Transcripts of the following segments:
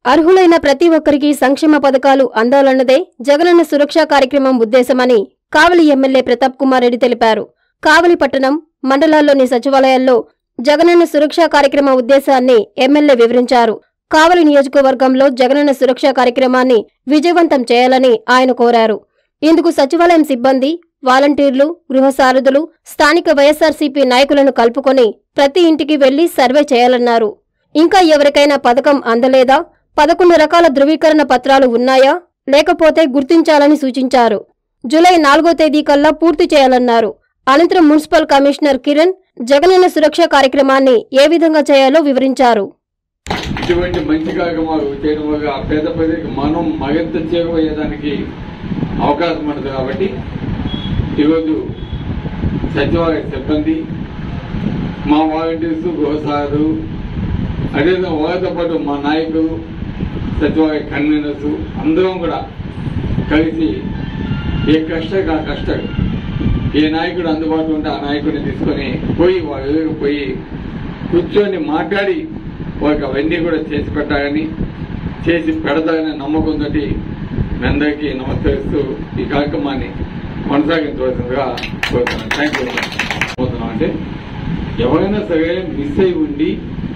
అర్హులైన ప్రతి ఒక్కరికి సంక్షేమ పథకాలు అందాలన్నదే జగనన్న సురక్ష కార్యక్రమం ఉద్దేశమని కావలి ఎమ్మెల్యే ప్రతాప్ కుమార్ రెడ్డి తెలిపారు కావలి పట్టణం మండలాల్లోని సచివాలయాల్లో జగనన్న సురక్ష కార్యక్రమ ఉద్దేశాన్ని ఎమ్మెల్యే వివరించారు కావలి నియోజకవర్గంలో జగనన్న సురక్ష కార్యక్రమాన్ని విజయవంతం చేయాలని ఆయన కోరారు ఇందుకు సచివాలయం సిబ్బంది వాలంటీర్లు గృహ సారథులు స్థానిక వైఎస్సార్సీపీ నాయకులను కలుపుకొని ప్రతి ఇంటికి వెళ్లి సర్వే చేయాలన్నారు ఇంకా ఎవరికైనా పథకం అందలేదా పదకొండు రకాల ధృవీకరణ పత్రాలు ఉన్నాయా లేకపోతే గుర్తించాలని సూచించారు జూలై నాలుగో తేదీ కల్లా పూర్తి చేయాలన్నారు అనంతరం మున్సిపల్ కమిషనర్ కిరణ్ జగనన్న సురక్ష కార్యక్రమాన్ని ఏ విధంగా చేయాలో వివరించారు ఇటువంటి మంచి కార్యక్రమాలు చేయడం వల్ల ఆ పేద ప్రజలకు మనం మరింత చేరువయ్యేదానికి అవకాశం ఉంటుంది కాబట్టి ఈరోజు సచివాలయ సిబ్బంది మా వాలంటీర్స్ గృహసారు అదేవిధంగా వారితో పాటు మా నాయకులు సచివాలయ కన్వీనర్స్ అందరం కూడా కలిసి ఏ కష్టకు ఆ కష్టకు ఏ నాయకుడు అందుబాటులో ఉంటే ఆ నాయకుడిని తీసుకొని పోయి వాళ్ళ దగ్గరికి పోయి కూర్చొని మాట్లాడి వాళ్ళకి అవన్నీ కూడా చేసి పెట్టాలని చేసి పెడతారనే నమ్మకంతో మీ అందరికీ నమస్కరిస్తూ ఈ కార్యక్రమాన్ని కొనసాగించవలసిందిగా కోరుతున్నాను థ్యాంక్ యూ పోతున్నాం అంటే ఎవరైనా సరే మిస్ అయి ఉండి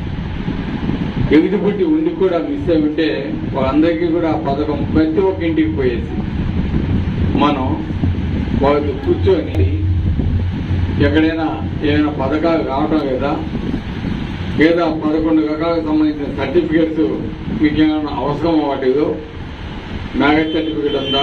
ఎగిది పుట్టి ఉండి కూడా మిస్ అయి ఉంటే వాళ్ళందరికీ కూడా ఆ పథకం ప్రతి ఒక్క ఇంటికి పోయేసి మనం వాళ్ళతో కూర్చొని ఎక్కడైనా ఏమైనా పథకాలు రావటం లేదా లేదా పదకొండు రకాలకు సంబంధించిన సర్టిఫికేట్స్ మీకు ఏమైనా అవసరం వాటిలో మ్యారేజ్ సర్టిఫికేట్ ఉందా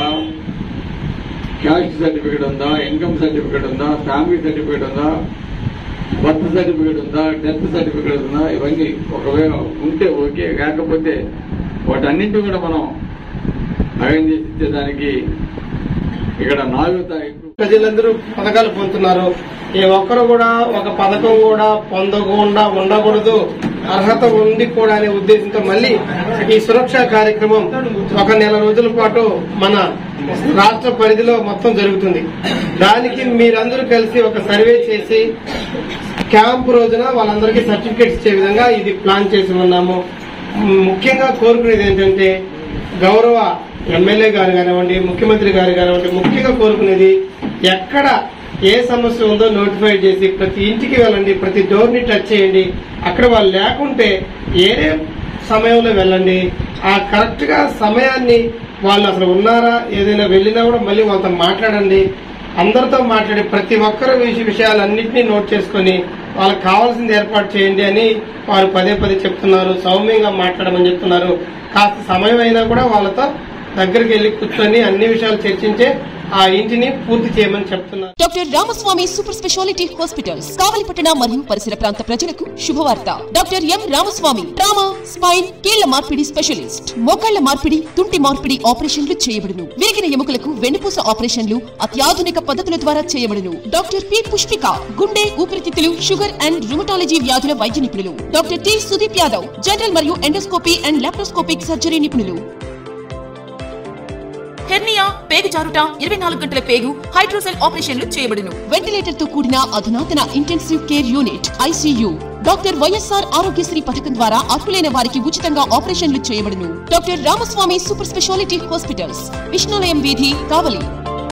క్యాస్ట్ సర్టిఫికేట్ ఉందా ఇన్కమ్ సర్టిఫికేట్ ఉందా ఫ్యామిలీ సర్టిఫికేట్ ఉందా బర్త్ సర్టిఫికేట్ ఉందా డెత్ సర్టిఫికేట్ ఉందా ఇవన్నీ ఒకవేళ ఉంటే ఓకే లేకపోతే వాటన్నింటి కూడా మనం అరేంజ్ చేసి ఇచ్చేదానికి ఇక్కడ నాలుగో తారీఖు ప్రజలందరూ పథకాలు పొందుతున్నారు ఏ ఒక్కరు కూడా ఒక పథకం కూడా పొందకుండా ఉండకూడదు అర్హత ఉంది కూడా అనే ఉద్దేశంతో మళ్ళీ ఈ సురక్ష కార్యక్రమం ఒక నెల రోజుల పాటు మన రాష్ట్ర పరిధిలో మొత్తం జరుగుతుంది దానికి మీరందరూ కలిసి ఒక సర్వే చేసి క్యాంప్ రోజున వాళ్ళందరికీ సర్టిఫికేట్స్ ఇచ్చే విధంగా ఇది ప్లాన్ చేసి ఉన్నాము ముఖ్యంగా కోరుకునేది ఏంటంటే గౌరవ ఎమ్మెల్యే గారు కానివ్వండి ముఖ్యమంత్రి గారు కానివ్వండి ముఖ్యంగా కోరుకునేది ఎక్కడ ఏ సమస్య ఉందో నోటిఫై చేసి ప్రతి ఇంటికి వెళ్ళండి ప్రతి డోర్ ని టచ్ చేయండి అక్కడ వాళ్ళు లేకుంటే ఏ సమయంలో వెళ్ళండి ఆ కరెక్ట్ గా సమయాన్ని వాళ్ళు అసలు ఉన్నారా ఏదైనా వెళ్ళినా కూడా మళ్ళీ వాళ్ళతో మాట్లాడండి అందరితో మాట్లాడి ప్రతి ఒక్కరి విష- విషయాలన్నింటినీ నోట్ చేసుకొని వాళ్ళకి కావాల్సింది ఏర్పాటు చేయండి అని వారు పదే పదే చెప్తున్నారు సౌమ్యంగా మాట్లాడమని చెప్తున్నారు కాస్త సమయం అయినా కూడా వాళ్ళతో దగ్గరికి వెళ్లి కూర్చొని అన్ని విషయాలు చర్చించే ఆ ఇంటిని పూర్తి చేయమని చెప్తున్నారు doctor Ramaswamy super speciality hospitals కావలిపట్టణ మరియు పరిసర ప్రాంత ప్రజలకు శుభవార్త doctor M Ramaswamy trauma spine కీళ్ల మార్పిడి స్పెషలిస్ట్ మోకాళ్ల మార్పిడి తుంటి మార్పిడి ఆపరేషన్లు చేయబడును విరిగిన ఎముకలకు వెన్నుపూస ఆపరేషన్లు అత్యాధునిక పద్ధతుల ద్వారా చేయబడును డాక్టర్ పి పుష్పిక గుండె ఊపిరితిత్తులు షుగర్ అండ్ రుమటాలజీ వ్యాధుల వైద్య నిపుణులు doctor T Sudeep Yadav general మరియు ఎండోస్కోపీ అండ్ లాప్రోస్కోపిక్ సర్జరీ నిపుణులు హెర్నియా పేగు జారుట ఇరవై నాలుగు గంటల పేగు హైడ్రోసెల్ ఆపరేషన్లు చేయబడును వెంటిలేటర్ తో కూడిన అధునాతన intensive care unit ICU doctor YSR Aarogyasri పథకం ద్వారా అర్హులైన వారికి ఉచితంగా ఆపరేషన్లు చేయబడును doctor Ramaswamy super speciality hospitals Vishnulayam వీధి కావలి